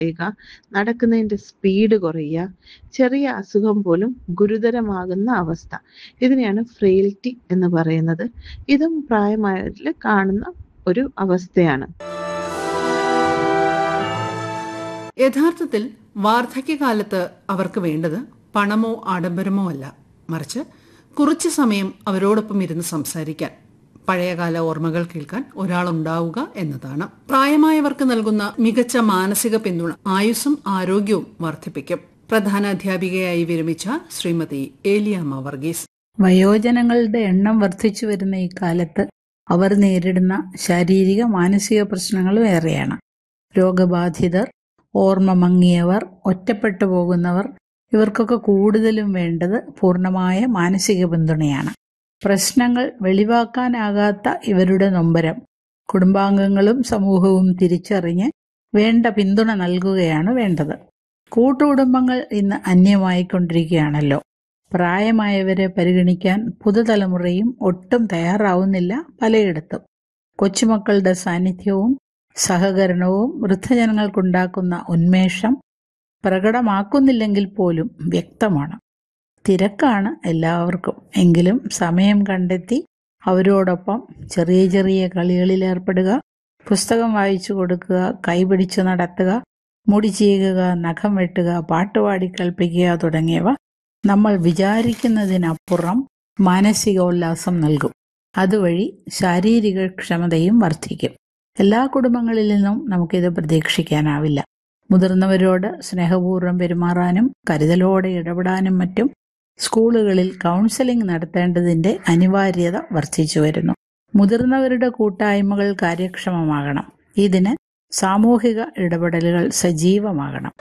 കുറയുക നടക്കുന്നതിന്റെ സ്പീഡ് കുറയുക ചെറിയ അസുഖം പോലും ഗുരുതരമാകുന്ന അവസ്ഥ ഇതിനെയാണ് ഫ്രെയിൽറ്റി എന്ന് പറയുന്നത് ഇതും പ്രായമായവരിൽ കാണുന്ന ഒരു അവസ്ഥയാണ് യഥാർത്ഥത്തിൽ വാർദ്ധക്യകാലത്ത് അവർക്ക് വേണ്ടത് പണമോ ആഡംബരമോ അല്ല മറിച്ച് കുറച്ചു സമയം അവരോടൊപ്പം ഇരുന്ന് സംസാരിക്കാൻ പഴയകാല ഓർമ്മകൾ കേൾക്കാൻ ഒരാളുണ്ടാവുക എന്നതാണ് പ്രായമായവർക്ക് നൽകുന്ന മികച്ച മാനസിക പിന്തുണ ആയുസ്സും ആരോഗ്യവും വർദ്ധിപ്പിക്കും പ്രധാന അധ്യാപികയായി വിരമിച്ച ശ്രീമതി ഏലിയാമ്മ വർഗീസ് വയോജനങ്ങളുടെ എണ്ണം വർദ്ധിച്ചു വരുന്ന ഈ കാലത്ത് അവർ നേരിടുന്ന ശാരീരിക മാനസിക പ്രശ്നങ്ങളും ഏറെയാണ് രോഗബാധിതർ ഓർമ്മ മങ്ങിയവർ ഒറ്റപ്പെട്ടു പോകുന്നവർ ഇവർക്കൊക്കെ കൂടുതലും വേണ്ടത് പൂർണ്ണമായ മാനസിക പിന്തുണയാണ് പ്രശ്നങ്ങൾ വെളിവാക്കാനാകാത്ത ഇവരുടെ നൊമ്പരം കുടുംബാംഗങ്ങളും സമൂഹവും തിരിച്ചറിഞ്ഞ് വേണ്ട പിന്തുണ നൽകുകയാണ് വേണ്ടത് കൂട്ടുകുടുംബങ്ങൾ ഇന്ന് അന്യമായിക്കൊണ്ടിരിക്കുകയാണല്ലോ പ്രായമായവരെ പരിഗണിക്കാൻ പുതുതലമുറയും ഒട്ടും തയ്യാറാവുന്നില്ല പലയിടത്തും കൊച്ചുമക്കളുടെ സാന്നിധ്യവും സഹകരണവും വൃദ്ധജനങ്ങൾക്കുണ്ടാക്കുന്ന ഉന്മേഷം പ്രകടമാക്കുന്നില്ലെങ്കിൽ പോലും വ്യക്തമാണ് തിരക്കാണ് എല്ലാവർക്കും എങ്കിലും സമയം കണ്ടെത്തി അവരോടൊപ്പം ചെറിയ ചെറിയ കളികളിൽ ഏർപ്പെടുക പുസ്തകം വായിച്ചു കൊടുക്കുക കൈപിടിച്ചു നടത്തുക മുടി ചീകുക നഖം വെട്ടുക പാട്ടുപാടി കൽപ്പിക്കുക തുടങ്ങിയവ നമ്മൾ വിചാരിക്കുന്നതിനപ്പുറം മാനസികോല്ലാസം നൽകും അതുവഴി ശാരീരിക ക്ഷമതയും വർദ്ധിക്കും എല്ലാ കുടുംബങ്ങളിൽ നിന്നും നമുക്കിത് പ്രതീക്ഷിക്കാനാവില്ല മുതിർന്നവരോട് സ്നേഹപൂർവ്വം പെരുമാറാനും കരുതലോടെ ഇടപെടാനും മറ്റും സ്കൂളുകളിൽ കൗൺസിലിംഗ് നടത്തേണ്ടതിന്റെ അനിവാര്യത വർദ്ധിച്ചു വരുന്നു മുതിർന്നവരുടെ കൂട്ടായ്മകൾ കാര്യക്ഷമമാകണം ഇതിന് സാമൂഹിക ഇടപെടലുകൾ സജീവമാകണം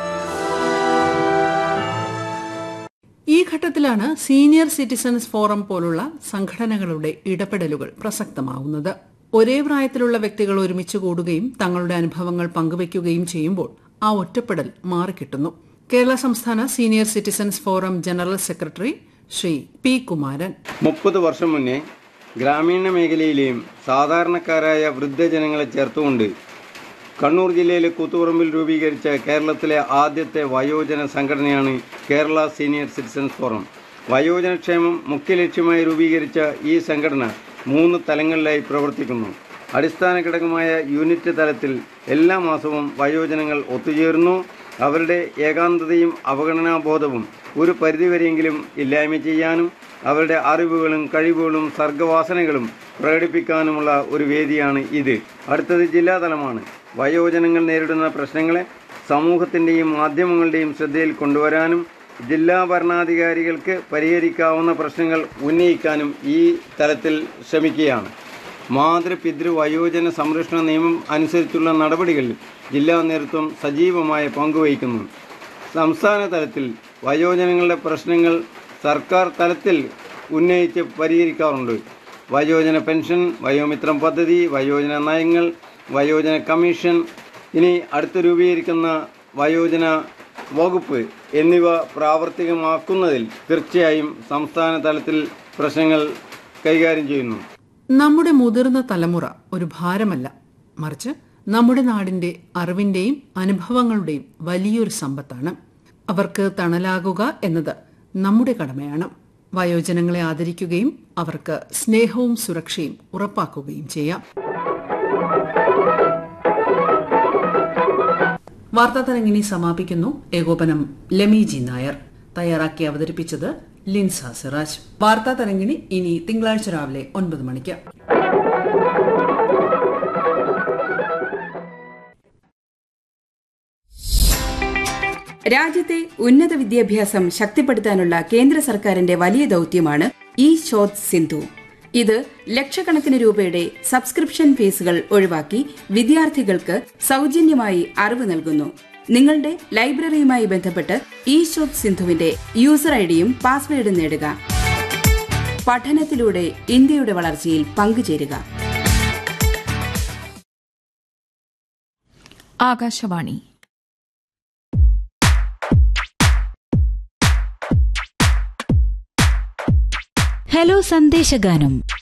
ഈ ഘട്ടത്തിലാണ് സീനിയർ സിറ്റിസൺസ് ഫോറം പോലുള്ള സംഘടനകളുടെ ഇടപെടലുകൾ പ്രസക്തമാവുന്നത് ഒരേ പ്രായത്തിലുള്ള വ്യക്തികൾ ഒരുമിച്ച് കൂടുകയും തങ്ങളുടെ അനുഭവങ്ങൾ പങ്കുവയ്ക്കുകയും ചെയ്യുമ്പോൾ ആ ഒറ്റപ്പെടൽ മാറിക്കിട്ടുന്നു കേരള സംസ്ഥാന senior citizens forum general secretary Shri P Kumaran മുപ്പത് വർഷം മുന്നേ ഗ്രാമീണ മേഖലയിലെയും സാധാരണക്കാരായ വൃദ്ധജനങ്ങളെ ചേർത്തുകൊണ്ട് കണ്ണൂർ ജില്ലയിലെ കൂത്തുപറമ്പിൽ രൂപീകരിച്ച കേരളത്തിലെ ആദ്യത്തെ വയോജന സംഘടനയാണ് കേരള സീനിയർ സിറ്റിസൺസ് ഫോറം വയോജനക്ഷേമം മുഖ്യ ലക്ഷ്യമായി രൂപീകരിച്ച ഈ സംഘടന മൂന്ന് തലങ്ങളിലായി പ്രവർത്തിക്കുന്നു അടിസ്ഥാന ഘടകമായ യൂണിറ്റ് തലത്തിൽ എല്ലാ മാസവും വയോജനങ്ങൾ ഒത്തുചേരുന്നു അവരുടെ ഏകാന്തതയും അവഗണനാബോധവും ഒരു പരിധിവരെയെങ്കിലും ഇല്ലായ്മ ചെയ്യാനും അവരുടെ അറിവുകളും കഴിവുകളും സർഗവാസനകളും പ്രകടിപ്പിക്കാനുമുള്ള ഒരു വേദിയാണ് ഇത് അടുത്തത് ജില്ലാതലമാണ് വയോജനങ്ങൾ നേരിടുന്ന പ്രശ്നങ്ങളെ സമൂഹത്തിൻ്റെയും മാധ്യമങ്ങളുടെയും ശ്രദ്ധയിൽ കൊണ്ടുവരാനും ജില്ലാ ഭരണാധികാരികൾക്ക് പരിഹരിക്കാവുന്ന പ്രശ്നങ്ങൾ ഉന്നയിക്കാനും ഈ തലത്തിൽ ശ്രമിക്കുകയാണ് മാതൃപിതൃ വയോജന സംരക്ഷണ നിയമം അനുസരിച്ചുള്ള നടപടികളിൽ ജില്ലാ നേതൃത്വം സജീവമായ പങ്കുവഹിക്കുന്നു സംസ്ഥാന തലത്തിൽ വയോജനങ്ങളുടെ പ്രശ്നങ്ങൾ സർക്കാർ തലത്തിൽ ഉന്നയിച്ച് പരിഹരിക്കാറുണ്ട് വയോജന പെൻഷൻ വയോമിത്രം പദ്ധതി വയോജന നയങ്ങൾ വയോജന കമ്മീഷൻ ഇനി അടുത്ത് രൂപീകരിക്കുന്ന വയോജന വകുപ്പ് എന്നിവ പ്രാവർത്തികമാക്കുന്നതിൽ തീർച്ചയായും സംസ്ഥാന തലത്തിൽ പ്രശ്നങ്ങൾ കൈകാര്യം ചെയ്യുന്നു നമ്മുടെ മുതിർന്ന തലമുറ ഒരു ഭാരമല്ല മറിച്ച് നമ്മുടെ നാടിന്റെ അറിവിന്റെയും അനുഭവങ്ങളുടെയും വലിയൊരു സമ്പത്താണ് അവർക്ക് തണലാകുക എന്നത് നമ്മുടെ കടമയാണ് വയോജനങ്ങളെ ആദരിക്കുകയും അവർക്ക് സ്നേഹവും സുരക്ഷയും ഉറപ്പാക്കുകയും ചെയ്യാം വാർത്താ തരങ്ങിനി സമാപിക്കുന്നു ഏകോപനം ലമി ജി നായർ തയ്യാറാക്കി അവതരിപ്പിച്ചത് ലിൻസ സിറാജ് വാർത്താ തരങ്ങിണി ഇനി തിങ്കളാഴ്ച രാവിലെ ഒൻപത് മണിക്ക് രാജ്യത്തെ ഉന്നത വിദ്യാഭ്യാസം ശക്തിപ്പെടുത്താനുള്ള കേന്ദ്ര സർക്കാരിന്റെ വലിയ ദൌത്യമാണ് ഇ ശോധ് സിന്ധു ഇത് ലക്ഷക്കണക്കിന് രൂപയുടെ സബ്സ്ക്രിപ്ഷൻ ഫീസുകൾ ഒഴിവാക്കി വിദ്യാർത്ഥികൾക്ക് സൗജന്യമായി അറിവ് നൽകുന്നു നിങ്ങളുടെ ലൈബ്രറിയുമായി ബന്ധപ്പെട്ട് ഇ ശോധ് സിന്ധുവിന്റെ യൂസർ ഐഡിയും പാസ്വേഡും നേടുക പഠനത്തിലൂടെ ഇന്ത്യയുടെ വളർച്ചയിൽ പങ്കുചേരുക ആകാശവാണി ഹലോ സന്ദേശഗാനം